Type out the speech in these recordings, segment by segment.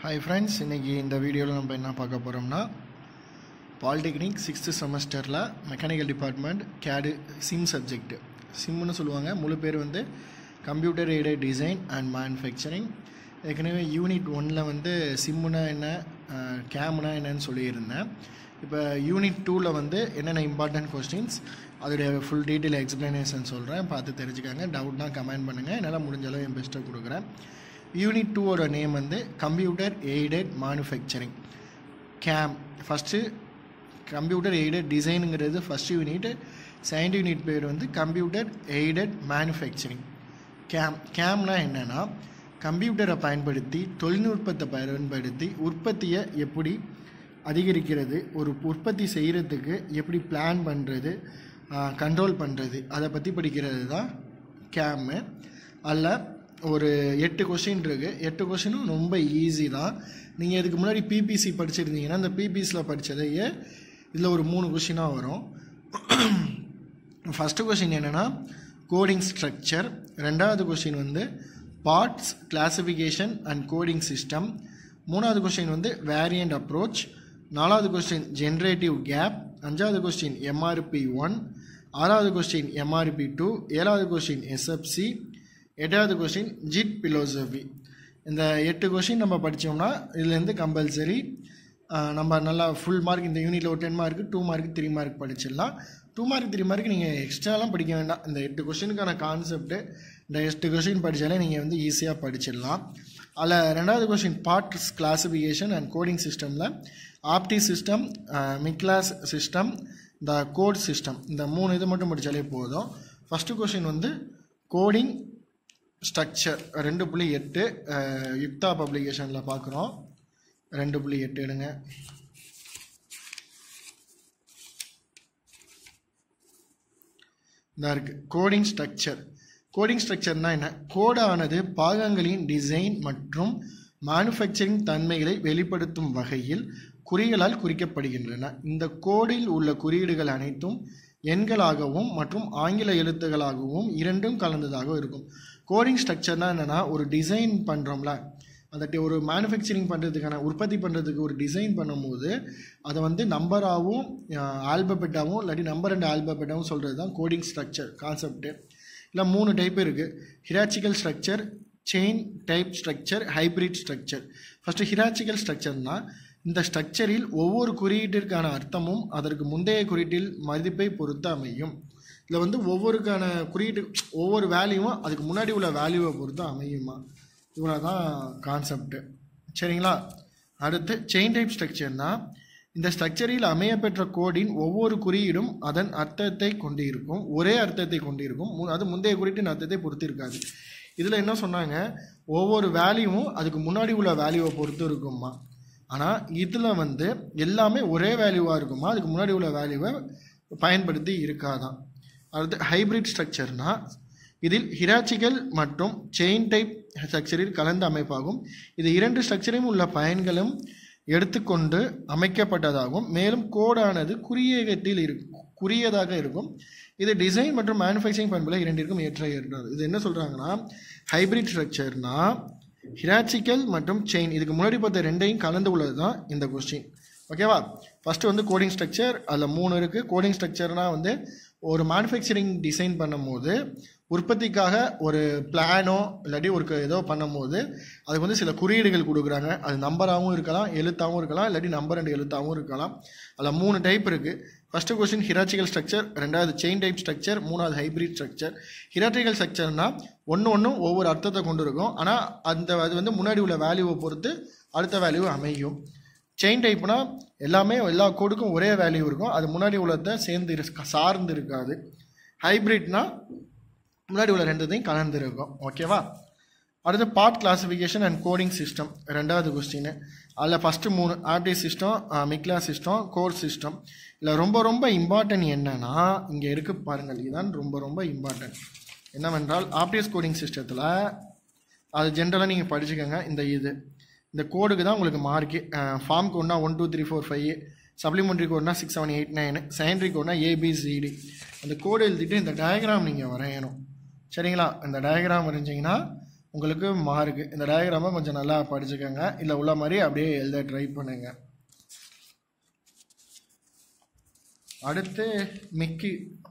hi friends இன்றைக்கி இந்த வீடியோவில் நம்ம என்ன பார்க்க போகிறோம்னா பாலிடெக்னிக் சிக்ஸ்த்து செமஸ்டரில் mechanical department CAD CIM subject சிம்னு சொல்லுவாங்க முழு பேர் வந்து computer aided design and manufacturing ஏற்கனவே யூனிட் ஒனில் வந்து சிம்முனா என்ன கேம்னா என்னன்னு சொல்லியிருந்தேன் இப்போ யூனிட் டூவில் வந்து என்னென்ன இம்பார்ட்டன்ட் கொஸ்டின்ஸ் அதோடைய ஃபுல் டீட்டெயில் எக்ஸ்ப்ளனேஷன் சொல்கிறேன் பார்த்து தெரிஞ்சுக்காங்க டவுட்னா கமெண்ட் பண்ணுங்கள் என்னால் முடிஞ்ச அளவு என் பெஸ்ட்டை கொடுக்குறேன் யூனிட் டூவோட நேம் வந்து computer aided manufacturing CAM first computer aided டிசைனுங்கிறது ஃபஸ்ட் யூனிட் செகண்ட் யூனிட் பேர் வந்து கம்ப்யூட்டர் எய்டட் மேனுஃபேக்சரிங் கேம் கேம்னா என்னென்னா கம்ப்யூட்டரை பயன்படுத்தி தொழில்நுட்பத்தை பயன்படுத்தி உற்பத்தியை எப்படி அதிகரிக்கிறது ஒரு உற்பத்தி செய்கிறதுக்கு எப்படி பிளான் பண்ணுறது கண்ட்ரோல் பண்ணுறது அதை பற்றி படிக்கிறது தான் கேமு அதில் ஒரு எட்டு கொஷின் இருக்குது எட்டு கொஷினும் ரொம்ப ஈஸி தான் நீங்கள் இதுக்கு முன்னாடி பிபிசி படிச்சிருந்தீங்கன்னா அந்த பிபிசியில் படித்ததையே இதில் ஒரு மூணு கொஷினாக வரும் ஃபஸ்ட்டு கொஷின் என்னென்னா கோடிங் ஸ்ட்ரக்சர் ரெண்டாவது கொஷின் வந்து parts classification and coding system மூணாவது கொஸ்டின் வந்து வேரியண்ட் அப்ரோச் நாலாவது கொஸ்டின் ஜென்ரேட்டிவ் கேப் அஞ்சாவது கொஸ்டின் எம்ஆர்பி ஒன் ஆறாவது கொஸ்டின் எம்ஆர்பி டூ ஏழாவது கொஸ்டின் எஸ்எஃப்சி எட்டாவது கொஸ்டின் ஜிட் பிலோசபி இந்த எட்டு கொஸ்டின் நம்ம படித்தோம்னா இதுலேருந்து கம்பல்சரி நம்ம நல்லா ஃபுல் மார்க் இந்த யூனிட்டில் ஒரு ten mark two mark three mark படிச்சிடலாம் டூ மார்க் த்ரீ மார்க் நீங்கள் எக்ஸ்ட்ராலாம் படிக்க வேண்டாம் இந்த எட்டு கொஸ்டினுக்கான கான்செப்ட்டு இந்த எட்டு கொஸ்டின் படித்தாலே நீங்கள் வந்து ஈஸியாக படிச்சிடலாம் அதில் ரெண்டாவது question parts classification and coding சிஸ்டமில் ஆப்டி சிஸ்டம் மிக்லாஸ் சிஸ்டம் இந்த கோட் சிஸ்டம் இந்த மூணு இது மட்டும் படித்தாலே போதும் ஃபஸ்ட்டு கொஸ்டின் வந்து கோடிங் ஸ்ட்ரக்சர் ரெண்டு புள்ளி எட்டு யுக்தா பப்ளிகேஷனில் பார்க்குறோம் ரெண்டு புள்ளி எட்டு எடுங்க இதாக இருக்குது கோடிங் ஸ்ட்ரக்சர் கோடிங் ஸ்ட்ரக்சர்னால் என்ன கோடானது பாகங்களின் டிசைன் மற்றும் மேனுஃபேக்சரிங் தன்மைகளை வெளிப்படுத்தும் வகையில் குறிகளால் குறிக்கப்படுகின்றன இந்த கோடில் உள்ள குறியீடுகள் அனைத்தும் எண்களாகவும் மற்றும் ஆங்கில எழுத்துகளாகவும் இரண்டும் கலந்ததாக இருக்கும் கோடிங் ஸ்ட்ரக்சர்னால் என்னென்னா ஒரு டிசைன் பண்ணுறோம்ல அந்த ஒரு மேனுஃபேக்சரிங் பண்ணுறதுக்கான உற்பத்தி பண்ணுறதுக்கு ஒரு டிசைன் பண்ணும்போது அதை வந்து நம்பராகவும் ஆல்பபெட்டாகவும் இல்லாட்டி நம்பர் அண்ட் ஆல்பபெட்டாகவும் சொல்கிறது தான் கோடிங் ஸ்ட்ரக்சர் கான்செப்ட்டு இல்லை மூணு டைப் இருக்குது hierarchical structure chain type structure hybrid structure first hierarchical ஸ்ட்ரக்சர்னால் இந்த ஸ்ட்ரக்சரில் ஒவ்வொரு குறியீட்டிற்கான அர்த்தமும் அதற்கு முந்தைய குறியீட்டில் மதிப்பை பொறுத்து அமையும் இதில் வந்து ஒவ்வொருக்கான குறியீட்டு ஒவ்வொரு வேல்யூவும் அதுக்கு முன்னாடி உள்ள வேல்யூவை பொறுத்து அமையுமா இவ்வளோ தான் கான்செப்ட்டு சரிங்களா அடுத்து செயின் டைப் ஸ்ட்ரக்சர்னால் இந்த ஸ்ட்ரக்சரில் அமையப்பெற்ற கோடின் ஒவ்வொரு குறியீடும் அதன் அர்த்தத்தை கொண்டு இருக்கும் ஒரே அர்த்தத்தை கொண்டு இருக்கும் அது முந்தைய குறியீட்டின் அர்த்தத்தை பொறுத்து இருக்காது இதில் என்ன சொன்னாங்க ஒவ்வொரு வேல்யூவும் அதுக்கு முன்னாடி உள்ள வேல்யூவை பொறுத்து இருக்குமா ஆனால் இதில் வந்து எல்லாமே ஒரே வேல்யூவாக இருக்குமா அதுக்கு முன்னாடி உள்ள வேல்யூவை பயன்படுத்தி இருக்காதான் அடுத்து ஹைப்ரிட் ஸ்ட்ரக்சர்னால் இதில் ஹிராச்சிக்கல் மற்றும் செயின் டைப் ஸ்ட்ரக்சரில் கலந்த அமைப்பாகும் இது இரண்டு ஸ்ட்ரக்சரையும் உள்ள பயன்களும் எடுத்துக்கொண்டு அமைக்கப்பட்டதாகும் மேலும் கோடானது குறியகத்தில் இருக்கும் குறியதாக இருக்கும் இது டிசைன் மற்றும் மேனுஃபேக்சரிங் பண்புல இரண்டிற்கும் ஏற்ற ஏற்றது இது என்ன சொல்கிறாங்கன்னா ஹைப்ரிட் ஸ்ட்ரக்சர்னா ஹிராச்சிக்கல் மற்றும் செயின் இதுக்கு முன்னாடி பார்த்த ரெண்டையும் கலந்து உள்ளது தான் இந்த கொஸ்டின் ஓகேவா ஃபஸ்ட்டு வந்து கோடிங் ஸ்ட்ரக்சர் அதில் மூணு இருக்குது கோடிங் ஸ்ட்ரக்சர்னால் வந்து ஒரு மேனுஃபேக்சரிங் டிசைன் பண்ணும்போது உற்பத்திக்காக ஒரு பிளானோ இல்லாட்டி ஒரு ஏதோ பண்ணும்போது அதுக்கு வந்து சில குறியீடுகள் கொடுக்குறாங்க அது நம்பராகவும் இருக்கலாம் எழுத்தாகவும் இருக்கலாம் இல்லாட்டி நம்பர் அண்ட் எழுத்தாகவும் இருக்கலாம் அதில் மூணு டைப் இருக்குது ஃபஸ்ட்டு கொஸ்டின் ஹிராச்சிக்கல் ஸ்ட்ரக்சர் ரெண்டாவது செயின் டைப் ஸ்ட்ரக்சர் மூணாவது ஹைப்ரிட் ஸ்ட்ரக்சர் ஹிராச்சிக்கல் ஸ்ட்ரக்சர்னால் ஒன்று ஒன்றும் ஒவ்வொரு அர்த்தத்தை கொண்டு இருக்கும் ஆனால் அந்த அது வந்து முன்னாடி உள்ள வேல்யூவை பொறுத்து அடுத்த வேல்யூ அமையும் செயின் டைப்னா எல்லாமே எல்லா கோடுக்கும் ஒரே வேல்யூ இருக்கும் அது முன்னாடி உள்ளதை சேர்ந்து இருக்க சார்ந்து இருக்காது ஹைப்ரிட்னா முன்னாடி உள்ள ரெண்டுத்தையும் கலந்து இருக்கும் ஓகேவா அடுத்து part classification and coding system ரெண்டாவது கொஸ்டின் அதில் ஃபஸ்ட்டு மூணு Opitz system MICLASS system core system இல்லை ரொம்ப ரொம்ப இம்பார்ட்டன்ட் என்னன்னா இங்கே இருக்கு பாருங்கள் இதுதான் ரொம்ப ரொம்ப இம்பார்ட்டன்ட் என்னவென்றால் ஆப்டிஎஸ் கோடிங் சிஸ்டத்தில் அது ஜென்ரலாக நீங்கள் படிச்சுக்கோங்க இந்த இது இந்த கோடுக்கு தான் உங்களுக்கு மார்க்கு ஃபார்ம் கோட்னா one two three four five supplementary கோட்னா six seven eight nine secondary கோட்னா ஏபிசிடி அந்த கோடு எழுதிட்டு இந்த டயக்ராம் நீங்கள் வரையணும் சரிங்களா இந்த டயக்ராம் வரைஞ்சிங்கன்னா உங்களுக்கு மார்க்கு இந்த டயக்ராமை கொஞ்சம் நல்லா படிச்சுக்கோங்க இல்லை உள்ள மாதிரி அப்படியே எழுத ட்ரை பண்ணுங்க அடுத்து மிக்கி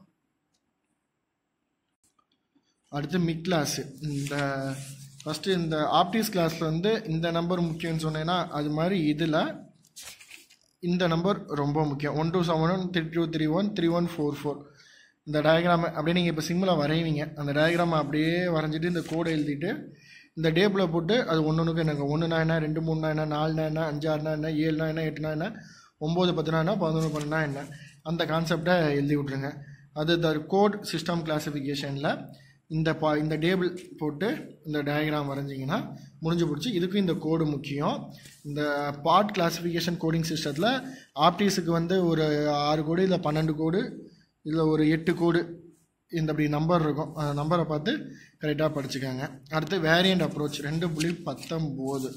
அடுத்து மிட் கிளாஸு இந்த ஃபஸ்ட்டு இந்த ஆப்டிஸ் கிளாஸில் வந்து இந்த நம்பர் முக்கியம்னு சொன்னேன்னா அது மாதிரி இதில் இந்த நம்பர் ரொம்ப முக்கியம் one two seven one three two three one three one four four இந்த டயக்ராமை அப்படியே நீங்கள் இப்போ சிம்மில் வரைவீங்க அந்த டயக்ராமை அப்படியே வரைஞ்சிட்டு இந்த கோடை எழுதிட்டு இந்த டேபிளில் போட்டு அது ஒன்று ஒன்றுக்கு எனக்கு ஒன்றுனா என்ன ரெண்டு மூணுனா என்ன நாலுனா என்ன அஞ்சாறுனா என்ன ஏழுனா என்ன எட்டுனா என்ன ஒம்பது பத்துனா என்ன பதினொன்று பன்னெண்டுனா என்ன அந்த கான்செப்டை எழுதி விட்ருங்க அது த கோட் சிஸ்டம் கிளாஸிஃபிகேஷனில் இந்த பா இந்த டேபிள் போட்டு இந்த டயக்ராம் வரைஞ்சிங்கன்னா முடிஞ்சு போச்சு இதுக்கும் இந்த கோடு முக்கியம் இந்த பார்ட் கிளாஸிஃபிகேஷன் கோடிங் சிஸ்டத்தில் ஆப்டிஸுக்கு வந்து ஒரு ஆறு கோடு இல்லை பன்னெண்டு கோடு இதில் ஒரு எட்டு கோடு இந்த அப்படி நம்பர் இருக்கும் அந்த நம்பரை பார்த்து கரெக்டாக படிச்சுக்கோங்க அடுத்து வேரியண்ட் அப்ரோச் ரெண்டு புள்ளி பத்தொம்போது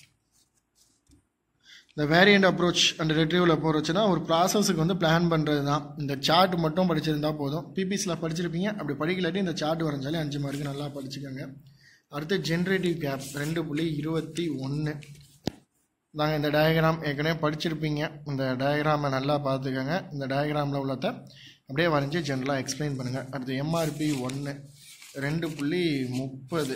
இந்த வேரியண்ட் அப்ரோச் அண்ட் ரெட்ரீவல் அப்ரோச்னா ஒரு ப்ராசஸுக்கு வந்து பிளான் பண்ணுறது தான் இந்த சார்ட் மட்டும் படிச்சிருந்தா போதும் பிபிஸில் படிச்சிருப்பீங்க அப்படி படிக்கலாட்டி இந்த சார்ட் வரைஞ்சாலே அஞ்சு மார்க்கு நல்லா படிச்சுக்கோங்க அடுத்து ஜென்ரேட்டிவ் கேப் ரெண்டு புள்ளி இருபத்தி ஒன்று நாங்கள் இந்த டயக்ராம் ஏற்கனவே படிச்சிருப்பீங்க இந்த டயக்ராமை நல்லா பார்த்துக்கோங்க இந்த டயக்ராமில் உள்ளதை அப்படியே வரைஞ்சி ஜென்ரலாக எக்ஸ்பிளைன் பண்ணுங்கள் அடுத்து எம்ஆர்பி ஒன்று ரெண்டு புள்ளி முப்பது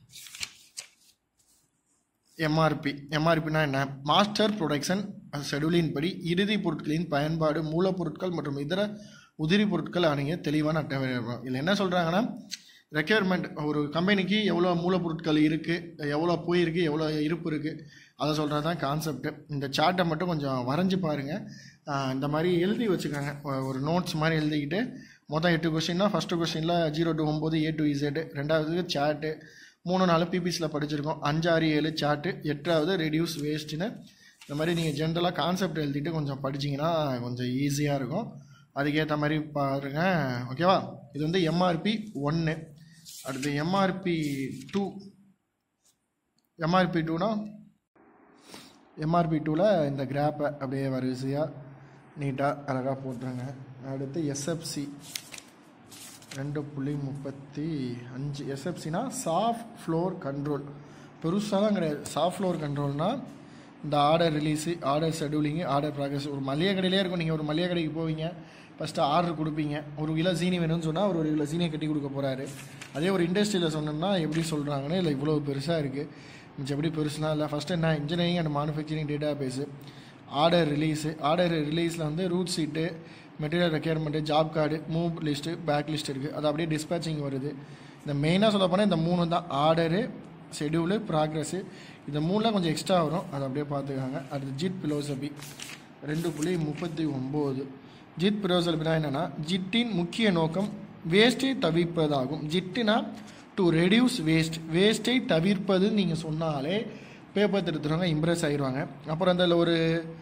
எம்ஆர்பி எம்ஆர்பினா என்ன மாஸ்டர் ப்ரொடக்ஷன் ஷெடியூலின் படி இறுதி பொருட்களின் பயன்பாடு மூலப்பொருட்கள் மற்றும் இதர உதிரி பொருட்கள் அடங்கிய தெளிவான அட்டவணை இருக்கும் இதில் என்ன சொல்கிறாங்கன்னா ரெக்யர்மெண்ட் ஒரு கம்பெனிக்கு எவ்வளோ மூலப்பொருட்கள் இருக்குது எவ்வளோ போயிருக்கு எவ்வளோ இருப்பு இருக்குது அதை சொல்கிறது தான் கான்செப்ட் இந்த சார்ட்டை மட்டும் கொஞ்சம் வரைஞ்சி பாருங்கள் இந்த மாதிரி எழுதி வச்சுக்கோங்க ஒ- ஒரு நோட்ஸ் மாதிரி எழுதிக்கிட்டு மொத்தம் எட்டு கொஸ்டின்னா ஃபஸ்ட்டு கொஸ்டினில் ஜீரோ டு ஒம்பது ஏ டு இசட் ரெண்டாவது சார்ட்டு மூணு நாலு பிபிஸில் படிச்சிருக்கோம் அஞ்சாறு ஏழு சார்ட்டு எட்டாவது ரெடியூஸ் வேஸ்ட்டுன்னு இந்த மாதிரி நீங்கள் ஜென்ரலாக கான்செப்ட் எழுதிட்டு கொஞ்சம் படிச்சீங்கன்னா கொஞ்சம் ஈஸியாக இருக்கும் அதுக்கேற்ற மாதிரி பாருங்கள் ஓகேவா இது வந்து எம்ஆர்பி ஒன்று அடுத்து எம்ஆர்பி டூ எம்ஆர்பி டூனா எம்ஆர்பி டூவில் இந்த கிராப்பை அப்படியே வரிசையாக நீட்டாக அழகாக போட்டுருங்க அடுத்து எஸ்எஃப்சி ரெண்டு புள்ளி முப்பத்தி அஞ்சு எஸ்எஃப்சினா சாஃப்ட் ஃப்ளோர் கண்ட்ரோல் பெருசாலாம் கிடையாது சாஃப்ட் ஃப்ளோர் கண்ட்ரோல்னால் இந்த order release order scheduling order progress ஒரு மளிகை கடையிலே இருக்கும் நீங்கள் ஒரு மளிகை கடைக்கு போவீங்க ஃபஸ்ட்டு ஆர்டர் கொடுப்பீங்க ஒரு கிலோ சீனி வேணும்னு சொன்னால் அவர் ஒரு கிலோ சீனியை கட்டி கொடுக்க போகிறாரு அதே ஒரு இண்டஸ்ட்ரியில் சொன்னோம்னா எப்படி சொல்கிறாங்கன்னு இல்லை இவ்வளோ பெருசாக இருக்குது மிச்சம் எப்படி பெருசுனா இல்லை ஃபஸ்ட்டு என்ன engineering and manufacturing data base order release order ரிலீஸில் வந்து route sheet material requirement job card move list pack list இருக்குது அது அப்படியே டிஸ்பேச்சிங் வருது இந்த மெயினாக சொல்ல போனால் இந்த மூணு தான் ஆர்டரு ஷெடியூலு ப்ராக்ரஸ்ஸு இந்த மூணுலாம் கொஞ்சம் எக்ஸ்ட்ரா வரும் அதை அப்படியே பார்த்துக்காங்க அடுத்து ஜிட் பிலோசபி ரெண்டு புள்ளி முப்பத்தி ஒம்பது ஜிட் பிலோசபினா என்னென்னா ஜிட்டின் முக்கிய நோக்கம் வேஸ்ட்டை தவிர்ப்பதாகும் ஜிட்டுனா டு ரெடியூஸ் வேஸ்ட் வேஸ்ட்டை தவிர்ப்பதுன்னு நீங்கள் சொன்னாலே பேப்பர் திருத்துறவங்க இம்ப்ரெஸ் ஆகிடுவாங்க அப்புறம் அதில் ஒரு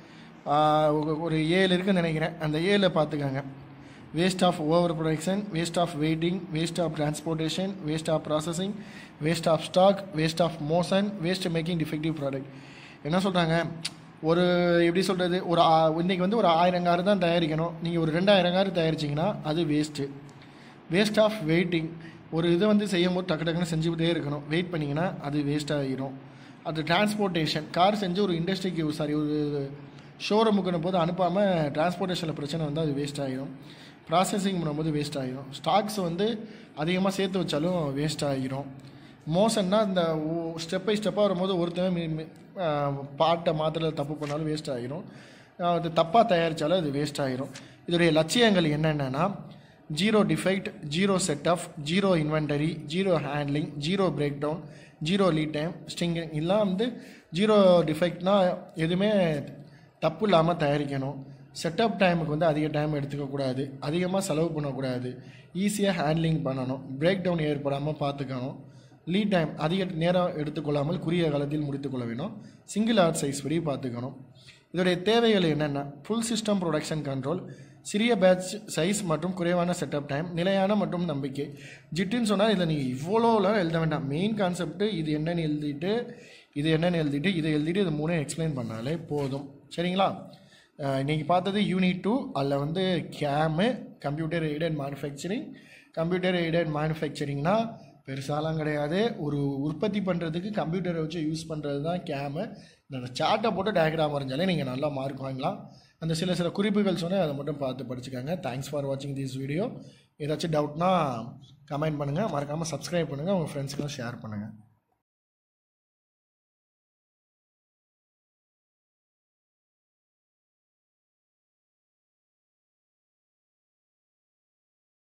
ஆ, ஒரு- ஒரு ஏழு இருக்குன்னு நினைக்கிறேன் அந்த ஏழை பார்த்துக்கோங்க waste of over production waste of waiting waste of transportation waste of processing waste of stock waste of motion waste making defective product என்ன சொல்கிறாங்க ஒரு எப்படி சொல்கிறது ஒரு ஆ- இன்னைக்கு வந்து ஒரு ஆயிரம் கார் தான் தயாரிக்கணும் நீங்கள் ஒரு ரெண்டாயிரம் கார் தயாரிச்சிங்கன்னா அது வேஸ்ட்டு வேஸ்ட் ஆஃப் வெயிட்டிங் ஒரு இதை வந்து செய்யும் போது டக்கு டக்குன்னு செஞ்சுக்கிட்டே இருக்கணும் வெயிட் பண்ணிங்கன்னா அது வேஸ்ட் ஆகிரும் அது டிரான்ஸ்போர்ட்டேஷன் கார் செஞ்சு ஒரு இண்டஸ்ட்ரிக்கு சாரி ஒரு ஷோரூமுக்குன்னு போது அனுப்பாமல் டிரான்ஸ்போர்ட்டேஷனில் பிரச்சனை வந்து அது வேஸ்ட் ஆகிரும் ப்ராசஸிங் பண்ணும்போது வேஸ்ட் ஆகிரும் ஸ்டாக்ஸ் வந்து அதிகமாக சேர்த்து வச்சாலும் வேஸ்ட் ஆகிரும் மோசன்னா இந்த ஸ்டெப் பை ஸ்டெப்பாக வரும்போது ஒருத்தன் மி- மி- ஆ, பாட்டை மாத்திர தப்பு பண்ணாலும் வேஸ்ட் ஆகிரும் ஆ, அது தப்பாக தயாரித்தாலும் அது வேஸ்ட் ஆகிரும் இதோடைய லட்சியங்கள் என்னென்னா zero defect zero set off zero inventory zero handling zero break down zero lead time ஸ்டிங்கிங் இதெல்லாம் வந்து ஜீரோ டிஃபெக்ட்னா எதுவுமே தப்பு இல்லாமல் தயாரிக்கணும் செட்டப் டைமுக்கு வந்து அதிக டைம் எடுத்துக்கக்கூடாது அதிகமாக செலவு பண்ணக்கூடாது ஈஸியாக ஹேண்ட்லிங் பண்ணணும் பிரேக் டவுன் ஏற்படாமல் பார்த்துக்கணும் லீட் டைம் அதிக நேரம் எடுத்துக்கொள்ளாமல் குறுகிய காலத்தில் முடித்துக்கொள்ள வேணும் சிங்கிள் ஆர்ட் சைஸ் படி பார்த்துக்கணும் இதோடைய தேவைகள் என்னென்ன ஃபுல் சிஸ்டம் ப்ரொடக்ஷன் கண்ட்ரோல் சிறிய பேட்ச் சைஸ் மற்றும் குறைவான செட்டப் டைம் நிலையான மற்றும் நம்பிக்கை ஜிட்டுன்னு சொன்னால் இதில் நீங்கள் இவ்வளோலாம் எழுத வேண்டாம் மெயின் கான்செப்ட் இது என்னன்னு எழுதிட்டு இது என்னன்னு எழுதிட்டு இதை எழுதிட்டு இது மூணையும் எக்ஸ்பிளைன் பண்ணாலே போதும் சரிங்களா அஹ் இன்னைக்கு பார்த்தது யூனிட் டூ அதில் வந்து CAM computer aided manufacturing computer aided மேனுஃபேக்சரிங்னா பெருசாலாம் கிடையாது ஒரு உற்பத்தி பண்ணுறதுக்கு கம்ப்யூட்டரை வச்சு யூஸ் பண்ணுறது தான் கேமு இந்த சார்ட்டை போட்டு டயக்ராம் வரைஞ்சாலே நீங்கள் நல்லா மார்க் வாங்கலாம் அந்த சில சில குறிப்புகள் சொன்னேன் அதை மட்டும் பார்த்து படிச்சுக்கோங்க தேங்க்ஸ் ஃபார் வாட்சிங் திஸ் வீடியோ ஏதாச்சும் டவுட்னா கமெண்ட் பண்ணுங்கள் மறக்காமல் சப்ஸ்கிரைப் பண்ணுங்கள் உங்கள் ஃப்ரெண்ட்ஸுக்கெல்லாம் ஷேர் பண்ணுங்கள்